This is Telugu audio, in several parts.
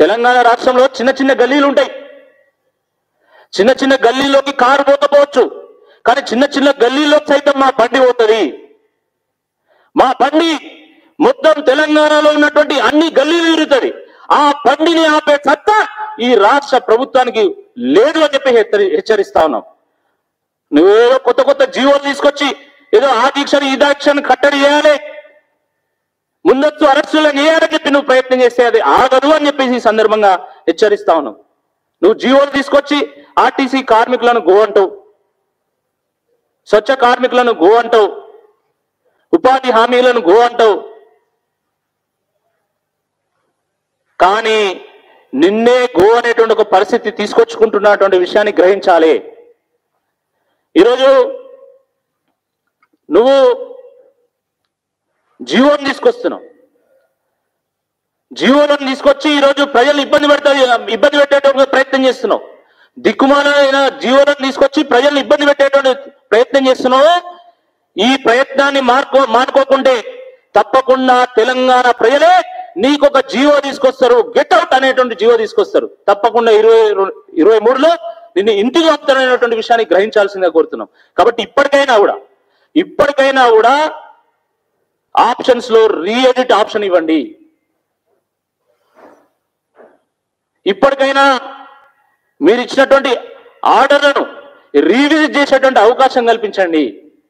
తెలంగాణ రాష్ట్రంలో చిన్న చిన్న గల్లీలు ఉంటాయి చిన్న చిన్న గల్లీలోకి కారు పోకపోవచ్చు కానీ చిన్న చిన్న గల్లీలో సైతం మా బండి పోతుంది మా బండి మొత్తం తెలంగాణలో ఉన్నటువంటి అన్ని గల్లీలు తిరుగుతుంది ఆ బండిని ఆపే సత్తా ఈ రాష్ట్ర ప్రభుత్వానికి లేదు అని చెప్పి హెచ్చరి హెచ్చరిస్తా ఉన్నాం నువ్వేదో కొత్త కొత్త జీవోలు తీసుకొచ్చి ఏదో ఆ దీక్షను ఈ దీక్షను కట్టడి చేయాలి ముందస్తు అరెస్టులను చేయాలని చెప్పి నువ్వు ప్రయత్నం చేస్తే అది ఆగదు అని చెప్పేసి ఈ సందర్భంగా హెచ్చరిస్తా ఉన్నావు నువ్వు జీవోలు తీసుకొచ్చి ఆర్టీసీ కార్మికులను గో అంటావు స్వచ్ఛ కార్మికులను గో అంటావు ఉపాధి హామీలను గో అంటావు కానీ నిన్నే గో అనేటువంటి ఒక పరిస్థితి తీసుకొచ్చుకుంటున్నటువంటి విషయాన్ని గ్రహించాలి ఈరోజు నువ్వు జీవోని తీసుకొస్తున్నావు జీవోలను తీసుకొచ్చి ఈరోజు ప్రజలు ఇబ్బంది పెడతా ఇబ్బంది పెట్టేటువంటి ప్రయత్నం చేస్తున్నావు దిక్కుమాలైన జీవోలను తీసుకొచ్చి ప్రజలను ఇబ్బంది పెట్టేటువంటి ప్రయత్నం చేస్తున్నావు ఈ ప్రయత్నాన్ని మార్కో మానుకోకుంటే తప్పకుండా తెలంగాణ ప్రజలే నీకు ఒక జీవో తీసుకొస్తారు గెట్ అవుట్ అనేటువంటి జీవో తీసుకొస్తారు తప్పకుండా ఇరవై రు- ఇరవై మూడులో నిన్ను ఇంటికి పంపుతారనేటువంటి విషయాన్ని గ్రహించాల్సిందిగా కోరుతున్నాం కాబట్టి ఇప్పటికైనా కూడా ఇప్పటికైనా కూడా ఆప్షన్స్ లో రీఎడిట్ ఆప్షన్ ఇవ్వండి ఇప్పటికైనా మీరు ఇచ్చినటువంటి ఆర్డర్లను రీవిజిట్ చేసేటువంటి అవకాశం కల్పించండి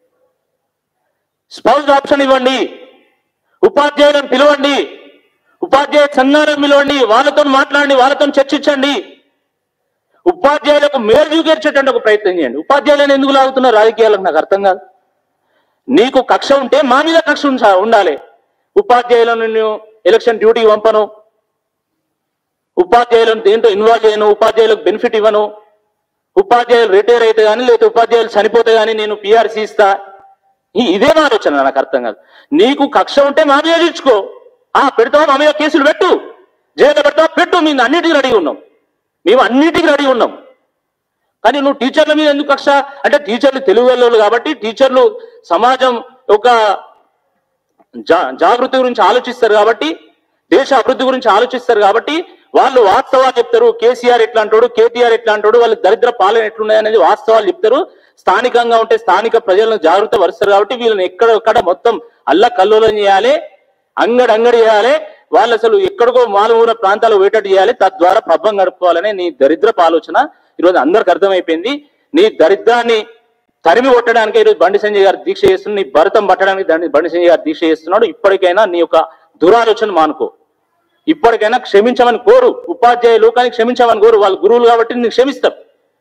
స్పౌజ్ ఆప్షన్ ఇవ్వండి ఉపాధ్యాయులను పిలవండి ఉపాధ్యాయ సంఘాలను పిలవండి వాళ్ళతో మాట్లాడండి వాళ్ళతో చర్చించండి ఉపాధ్యాయులకు మేలు చూపించేటువంటి ఒక ప్రయత్నం చేయండి ఉపాధ్యాయులను ఎందుకు లాగుతున్నారు రాజకీయాలకు నాకు అర్థం కాదు నీకు కక్ష ఉంటే మా మీద కక్ష ఉంచా- ఉండాలి ఉపాధ్యాయులను నేను ఎలక్షన్ డ్యూటీ పంపను ఉపాధ్యాయులను దేంట్లో ఇన్వాల్వ్ చేయను ఉపాధ్యాయులకు బెనిఫిట్ ఇవ్వను ఉపాధ్యాయులు రిటైర్ అయితే కానీ లేకపోతే ఉపాధ్యాయులు చనిపోతే కానీ నేను పిఆర్సీ ఇస్తా ఈ- ఇదేం ఆలోచన నాకు అర్థం కాదు నీకు కక్ష ఉంటే మా మీద తెచ్చుకో ఆ పెడతావా మా మీద కేసులు పెట్టు జైలు పెడతావా పెట్టు మేము అన్నిటికీ రెడీ ఉన్నాం మేము అన్నిటికీ రెడీ ఉన్నాం కానీ నువ్వు టీచర్ల మీద ఎందుకు కక్ష అంటే టీచర్లు తెలుగు వాళ్ళు కాబట్టి టీచర్లు సమాజం యొక్క జా- జాగృతి గురించి ఆలోచిస్తారు కాబట్టి దేశ అభివృద్ధి గురించి ఆలోచిస్తారు కాబట్టి వాళ్ళు వాస్తవాలు చెప్తారు కేసీఆర్ ఎట్లా అంటాడు కేటీఆర్ ఎట్లా అంటాడు వాళ్ళ దరిద్ర పాలన ఎట్లున్నాయి అనేది వాస్తవాలు చెప్తారు స్థానికంగా ఉంటే స్థానిక ప్రజలను జాగ్రత్త పరుస్తారు కాబట్టి వీళ్ళని ఎక్కడ ఎక్కడ మొత్తం అల్ల కల్లోలం చేయాలి అంగడి అంగడి చేయాలి వాళ్ళు అసలు ఎక్కడికో మాలుమూల ప్రాంతాలు వేటట్టు చేయాలి తద్వారా పబ్బం గడుపుకోవాలనే నీ దరిద్రపు ఆలోచన ఈరోజు అందరికి అర్థమైపోయింది నీ దరిద్రాన్ని తరిమి కొట్టడానికి ఈరోజు బండి సంజయ్ గారు దీక్ష చేస్తున్నాడు నీ భరతం పట్టడానికి దండి- బండి సంజయ్ గారు దీక్ష చేస్తున్నాడు ఇప్పటికైనా నీ యొక్క దురాలోచన మానుకో ఇప్పటికైనా క్షమించమని కోరు ఉపాధ్యాయ లోకానికి క్షమించమని కోరు వాళ్ళు గురువులు కాబట్టి నీకు క్షమిస్తారు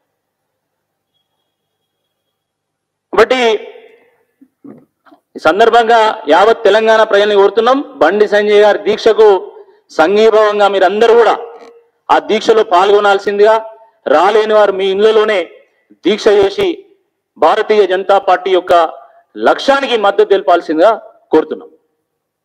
కాబట్టి ఈ సందర్భంగా యావత్ తెలంగాణ ప్రజల్ని కోరుతున్నాం బండి సంజయ్ గారి దీక్షకు సంఘీభావంగా మీరందరూ కూడా ఆ దీక్షలో పాల్గొనాల్సిందిగా రాలేని వారు మీ ఇళ్లలోనే దీక్ష చేసి భారతీయ జనతా పార్టీ యొక్క లక్ష్యానికి మద్దతు తెలపాల్సిందిగా కోరుతున్నాం